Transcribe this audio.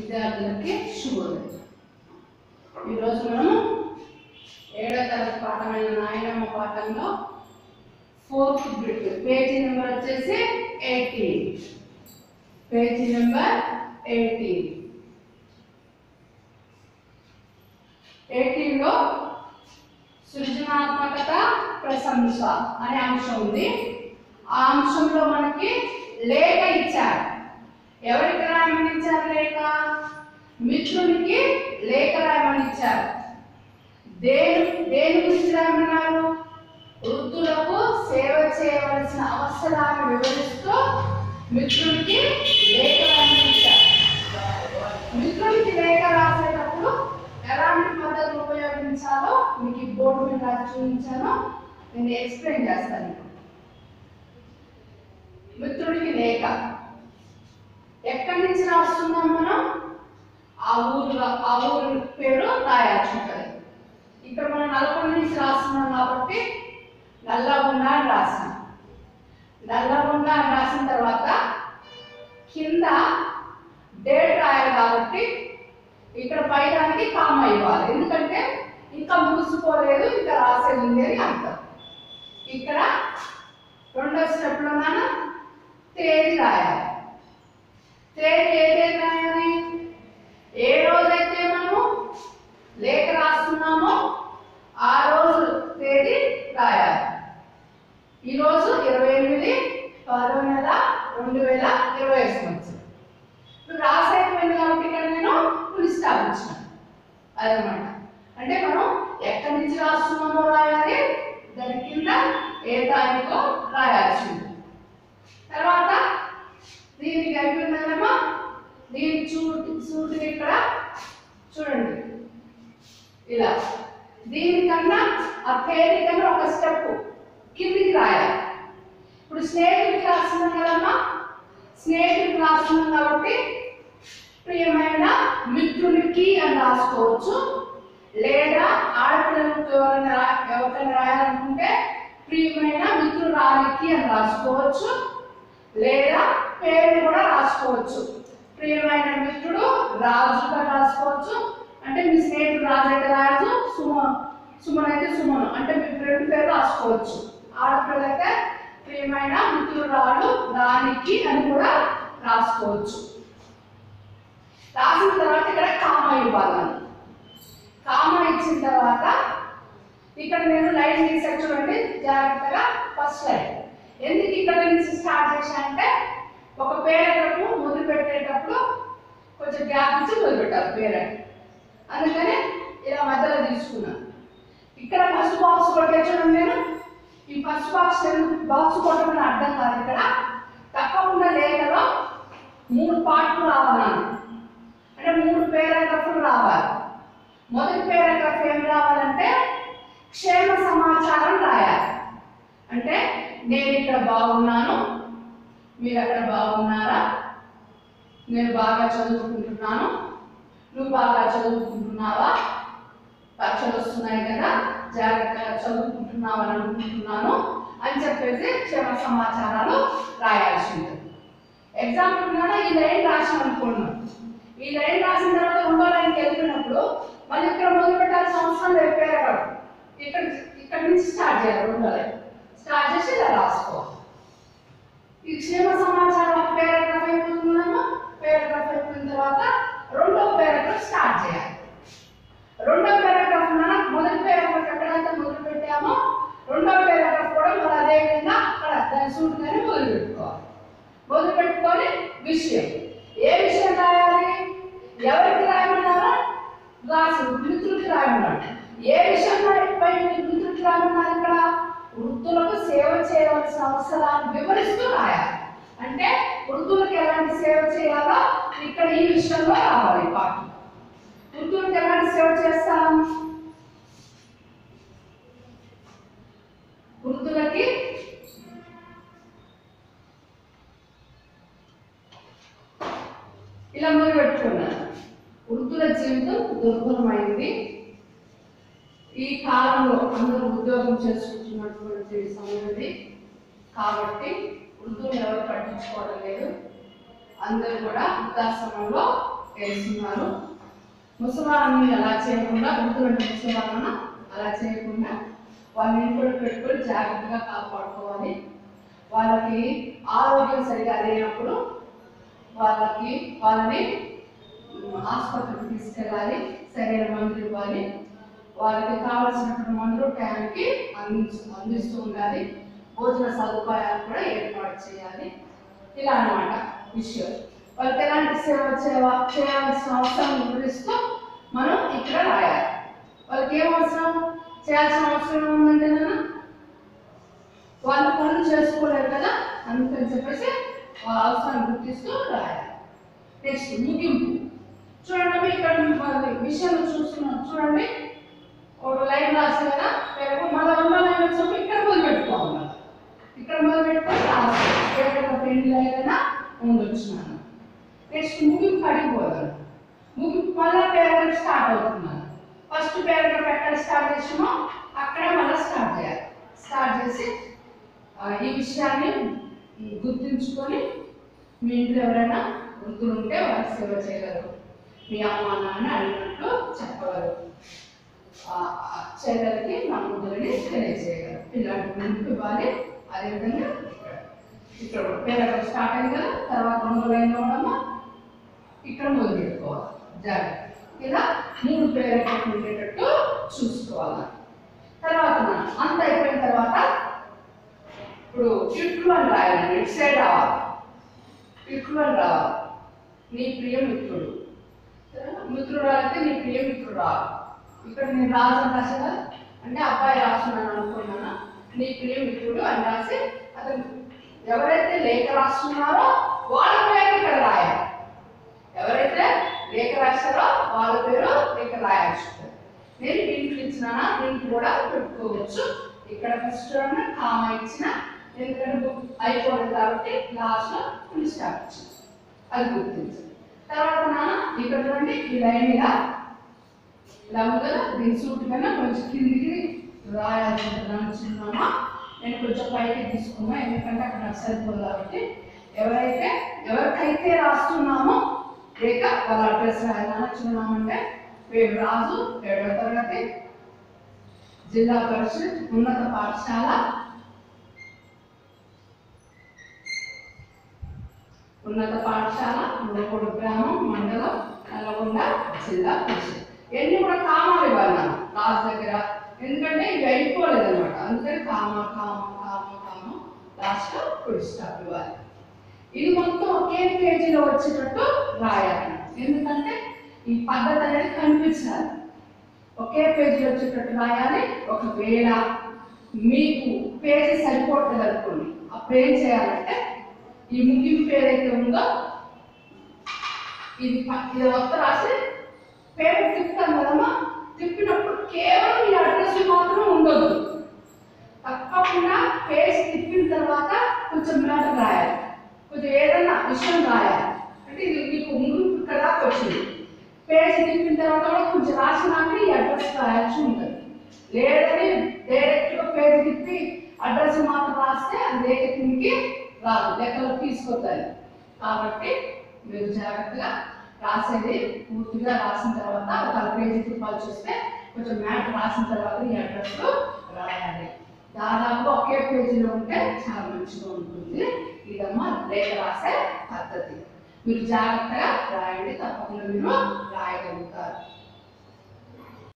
విద్యార్థులకి శుభోదయం ఈరోజు మనము ఏడో తరగతి పాఠమైన నాయనమ్మ పాఠంలో ఫోర్త్ బిట్ పేజీ నెంబర్ వచ్చేసి ఎయిటీన్ పేజీ నెంబర్ ఎయిటీన్ ఎయిటీన్లో సృజనాత్మకత ప్రశంస అనే అంశం ఉంది ఆ అంశంలో మనకి లేఖ ఇచ్చారు ఎవరికి రాయమని ఇచ్చారు లేఖ మిత్రునికి లేఖ రాయమని ఇచ్చారు దేని దేని గురించి రాయమన్నారు వృద్ధులకు సేవ చేయవలసిన అవసరాన్ని వివరిస్తూ మిత్రునికి లేఖ రాయమని ఇచ్చారు మిత్రునికి లేఖ రాసేటప్పుడు ఎలాంటి పద్ధతులు ఉపయోగించాలో మీకు ఈ బోర్డు మీద రాసి చూపించాను నేను ఎక్స్ప్లెయిన్ చేస్తాను ఇప్పుడు. మిత్రుడికి లేఖ ఎక్కడి నుంచి రాస్తున్నాం మనం ఆ ఊరు ఆ ఊరు పేరు రాయాల్సి ఉంటుంది ఇక్కడ మనం నల్గొండ నుంచి రాస్తున్నాం కాబట్టి నల్లగొండ అని రాసినాం నల్లగొండ అని రాసిన తర్వాత కింద డేట్ రాయాలి కాబట్టి ఇక్కడ పైదానికి కామ ఇవ్వాలి ఎందుకంటే ఇంకా ముగిసిపోలేదు ఇంకా రాసేది ఉంది అని అర్థం ఇక్కడ రెండో స్టెప్లో మనం తేదీ రాయాలి తేదీ ఏ తేదీ రాయాలి ఏ రోజైతే మనము లేఖ రాస్తున్నామో ఆ రోజు తేదీ రాయాలి ఈరోజు ఇరవై ఎనిమిది పదో నెల రెండు వేల ఇరవై సంవత్సరం ఇప్పుడు రాసేపోయింది కాబట్టి ఇక్కడ నేను పులి స్టాప్ ఇచ్చాను అదనమాట అంటే మనం ఎక్కడి నుంచి రాస్తున్నామో రాయాలి దాని కింద ఏ తారీఖో రాయాల్సి ఉంది తర్వాత దీనికి అయిపోయిందమ్మా దీని చూడు చూడు ఇక్కడ చూడండి ఇలా దీనికన్నా ఆ తేదీ కన్నా ఒక స్టెప్ కిందికి రాయాలి ఇప్పుడు స్నేహితుడికి రాస్తున్నాం కదమ్మా స్నేహితుడికి రాస్తున్నాం కాబట్టి ప్రియమైన మిత్రునికి అని రాసుకోవచ్చు లేదా ఆడపిల్లలకు ఎవరైనా రా- ఎవరికైనా రాయాలనుకుంటే ప్రియమైన మిత్రురాలికి అని రాసుకోవచ్చు లేదా పేరు కూడా రాసుకోవచ్చు ప్రియమైన మిత్రుడు రాజుగా రాసుకోవచ్చు అంటే మీ స్నేహితుడు రాజు అయితే రాజు సుమ సుమన్ అయితే సుమను అంటే మీ ఫ్రెండ్ పేరు రాసుకోవచ్చు ఆడపిల్లలైతే ప్రియమైన మిత్రురాలు రానికి అని కూడా రాసుకోవచ్చు రాసిన తర్వాత ఇక్కడ కామ ఇవ్వాలి కామ ఇచ్చిన తర్వాత ఇక్కడ నేను లైన్ తీసాను చూడండి జాగ్రత్తగా ఫస్ట్ లైన్ ఎందుకు ఇక్కడ నుంచి స్టార్ట్ చేశానంటే ఒక పేరెంట్కు మొదలు పెట్టేటప్పుడు కొంచెం గ్యాప్ ఇచ్చి మొదలు పెట్టాలి పేరెంట్ అందుకని ఇలా మధ్యలో తీసుకున్నాను ఇక్కడ ఫస్ట్ బాక్స్ కొట్టే చూడండి నేను ఈ ఫస్ట్ బాక్స్ బాక్స్ కొట్టమని అర్థం కాదు ఇక్కడ తప్పకుండా లేఖలో మూడు పార్ట్లు రావాలి అంటే మూడు పేరాగ్రఫ్లు రావాలి మొదటి పేరాగ్రఫ్ ఏం రావాలంటే క్షేమ సమాచారం రాయాలి అంటే నేను ఇక్కడ బాగున్నాను మీరు అక్కడ బాగున్నారా నేను బాగా చదువుకుంటున్నాను నువ్వు బాగా చదువుకుంటున్నావా పరీక్షలు వస్తున్నాయి కదా జాగ్రత్తగా చదువుకుంటున్నావు అని అనుకుంటున్నాను అని చెప్పేసి క్షేమ సమాచారాలు రాయాల్సి ఉంటుంది ఎగ్జాంపుల్ కూడా ఈ లైన్ రాసాం అనుకున్నాం ఈ లైన్ రాసిన తర్వాత రెండో లైన్కి వెళ్ళినప్పుడు మళ్ళీ ఇక్కడ మొదలు పెట్టాల్సిన అవసరం లేదు పేరాగ్రాఫ్ ఇక్కడ ఇక్కడ నుంచి స్టార్ట్ చేయాలి రెండో లైన్ స్టార్ట్ చేసి ఇలా రాసుకోవాలి ఈ క్షేమ సమాచారం ఒక పేరాగ్రాఫ్ అయిపోతుందమ్మా పేరాగ్రాఫ్ అయిపోయిన తర్వాత రెండో పేరాగ్రాఫ్ స్టార్ట్ చేయాలి రెండో పారాగ్రాఫ్ మనం మొదటి పారాగ్రాఫ్ ఎక్కడైతే మొదలు పెట్టామో రెండో పారాగ్రాఫ్ కూడా మరి అదే విధంగా అక్కడ దాని సూటిగానే మొదలు పెట్టుకోవాలి మొదలు పెట్టుకొని విషయం ఏ విషయం రాయాలి ఎవరికి రాయమన్నారో రాసి మిత్రుడికి రాయమన్నాడు ఏ విషయం పై మిత్రుడికి రాయమన్నారు ఇక్కడ వృద్ధులకు సేవ చేయవలసిన అవసరాన్ని వివరిస్తూ రాయాలి అంటే వృద్ధులకు ఎలాంటి సేవ చేయాలో ఇక్కడ ఈ విషయంలో రావాలి ఈ పాఠం వృద్ధులకు ఎలాంటి సేవ చేస్తాం వృద్ధులకి ఇలా మొదలు పెట్టుకున్నారు వృద్ధుల జీవితం దుర్భరమైంది ఈ కాలంలో అందరూ ఉద్యోగం చేసుకుంటున్నటువంటి సమయం ఇది కాబట్టి వృద్ధులు ఎవరు పట్టించుకోవడం లేదు అందరూ కూడా వృద్ధాశ్రమంలో వేస్తున్నారు ముసలాన్ని అలా చేయకుండా వృద్ధులంటే ముసలాలను అలా చేయకుండా వాళ్ళ ఇంట్లో పెట్టుకొని జాగ్రత్తగా కాపాడుకోవాలి వాళ్ళకి ఆరోగ్యం సరిగా లేనప్పుడు వాళ్ళకి వాళ్ళని ఉమ్, ఆసుపత్రికి తీసుకెళ్ళాలి సరైన మందులు ఇవ్వాలి వాళ్ళకి కావాల్సినటువంటి మందులు టైంకి అందించు అందిస్తూ ఉండాలి భోజన సదుపాయాలు కూడా ఏర్పాటు చేయాలి ఇలా అన్నమాట విషయం వాళ్ళకి ఎలాంటి సేవ చేయ చేయాల్సిన అవసరం వివరిస్తూ మనం ఇక్కడ రాయాలి వాళ్ళకి ఏం అవసరం చేయాల్సిన అవసరం ఉందంటే నాన్న వాళ్ళు పనులు చేసుకోలేరు కదా అందుకని చెప్పేసి వాళ్ళ అవసరాన్ని గుర్తిస్తూ రాయాలి నెక్స్ట్ ముగింపు చూడండి ఇక్కడ మరి విషయం చూస్తున్నాం చూడండి ఒక లైన్ రాసి కదా పేరు మళ్ళీ రెండో లైన్ వచ్చినప్పుడు ఇక్కడ మొదలు పెట్టుకోవాలి మళ్ళీ. ఇక్కడ మొదలు పెట్టుకొని రాసి ఏదైనా పెళ్లి లైన్ అయినా ఉండొచ్చున్నాను నెక్స్ట్ ముగింపు అడిగిపోదాను ముగింపు మళ్ళీ పేరాగ్రాఫ్ స్టార్ట్ అవుతున్నాను ఫస్ట్ పేరాగ్రాఫ్ ఎక్కడ స్టార్ట్ చేసామో అక్కడే మళ్ళీ స్టార్ట్ చేయాలి స్టార్ట్ చేసి ఆ, ఈ విషయాన్ని గుర్తుంచుకొని మీ ఇంట్లో ఎవరైనా వృద్ధులు ఉంటే వారికి సేవ చేయగలరు మీ అమ్మ నాన్న అడిగినట్లు చెప్పగలరు ఆ, ఆ చెల్లెలకి నా ముద్దులని తెలియజేయగలరు ఇలాంటి ముందుకు ఇవ్వాలి అదేవిధంగా ఇక్కడ ఇక్కడ పేరాగ్రాఫ్ స్టార్ట్ అయింది కదా తర్వాత రెండో లైన్ అవడమా ఇక్కడ మొదలు పెట్టుకోవాలి జాగ్రత్త ఇలా మూడు పేరాగ్రాఫ్ ఉండేటట్టు చూసుకోవాలి తర్వాత అంత అయిపోయిన తర్వాత ఇప్పుడు ఇట్లు అని రాయాలండి ఇటు సైడ్ రావాలి ఇట్లు అని రావాలి నీ ప్రియ మిత్రుడు మిత్రుడు అయితే నీ ప్రియ మిత్రుడు రావాలి ఇక్కడ నేను రాసిన రాసా కదా అంటే అబ్బాయి రాస్తున్నాను అనుకున్నాను నీ ప్రియ మిత్రుడు అని రాసి అతను ఎవరైతే లేఖ రాస్తున్నారో వాళ్ళ పేరు ఇక్కడ రాయాలి ఎవరైతే లేఖ రాశారో వాళ్ళ పేరు ఇక్కడ రాయాల్సి ఉంటుంది నేను లింక్ ఇచ్చినానా లింక్ కూడా పెట్టుకోవచ్చు ఇక్కడ ఫస్ట్ కామ ఇచ్చిన ఎందుకంటే బుక్ అయిపోలేదు కాబట్టి లాస్ట్ లో ఫుల్ స్టాప్ ఇచ్చిన అది గుర్తించు తర్వాత నాన్న ఇక్కడ చూడండి ఈ లైన్ ఇలా ఇలా ఉంది కదా దీని సూట్ కన్నా కొంచెం కిందికి రాయాలనుకుంటున్నాను చిన్నమా నేను కొంచెం పైకి తీసుకున్నా ఎందుకంటే అక్కడ నాకు సరిపోదు కాబట్టి ఎవరైతే ఎవరికైతే రాస్తున్నామో లేక వాళ్ళ అడ్రస్ రాయాలని చిన్నామంటే పేరు రాజు ఏడవ తరగతి జిల్లా పరిషత్ ఉన్నత పాఠశాల ఉన్నత పాఠశాల ముడపూడు గ్రామం మండలం నల్లగొండ జిల్లా పరిషత్ ఇవన్నీ కూడా కామాలు ఇవ్వాలి మనం రాజు దగ్గర ఎందుకంటే ఇవి అయిపోలేదు అనమాట అందుకని comma comma comma comma last full stop ఇవ్వాలి ఇది మొత్తం ఒకే పేజీలో వచ్చేటట్టు రాయాలి ఎందుకంటే ఈ పద్ధతి అనేది కనిపించాలి ఒకే పేజీలో వచ్చేటట్టు రాయాలి ఒకవేళ మీకు పేజీ సరిపోతుంది అనుకోండి అప్పుడు ఏం చేయాలంటే ఈ ముగింపు ఏదైతే ఉందో ఇది ప- ఇది మొత్తం రాసి పేపర్ తిప్పుతాం కదమ్మా తిప్పినప్పుడు కేవలం ఈ అడ్రస్ మాత్రం ఉండదు తప్పకుండా పేజ్ తిప్పిన తర్వాత కొంచెం మ్యాటర్ రాయాలి కొంచెం ఏదైనా విషయం రాయాలి అంటే ఇది మీకు ముగింపు ఇక్కడ దాకా వచ్చింది పేజ్ తిప్పిన తర్వాత కూడా కొంచెం రాసినాక ఈ అడ్రస్ రాయాల్సి ఉంటుంది లేదని డైరెక్ట్గా పేజ్ తిప్పి అడ్రస్ మాత్రం రాస్తే అది లేఖ కిందకి రాదు లెక్కలో తీసుకొద్దాలి కాబట్టి మీరు జాగ్రత్తగా రాసేది పూర్తిగా రాసిన తర్వాత ఒక పేజీ తిప్పాల్సి వస్తే కొంచెం మ్యాట్ రాసిన తర్వాత ఈ అడ్రస్ రాయాలి దాదాపు ఒకే పేజీలో ఉంటే చాలా మంచిగా ఉంటుంది ఇదమ్మా లేఖ రాసే పద్ధతి మీరు జాగ్రత్తగా రాయండి తప్పకుండా మీరు రాయగలరు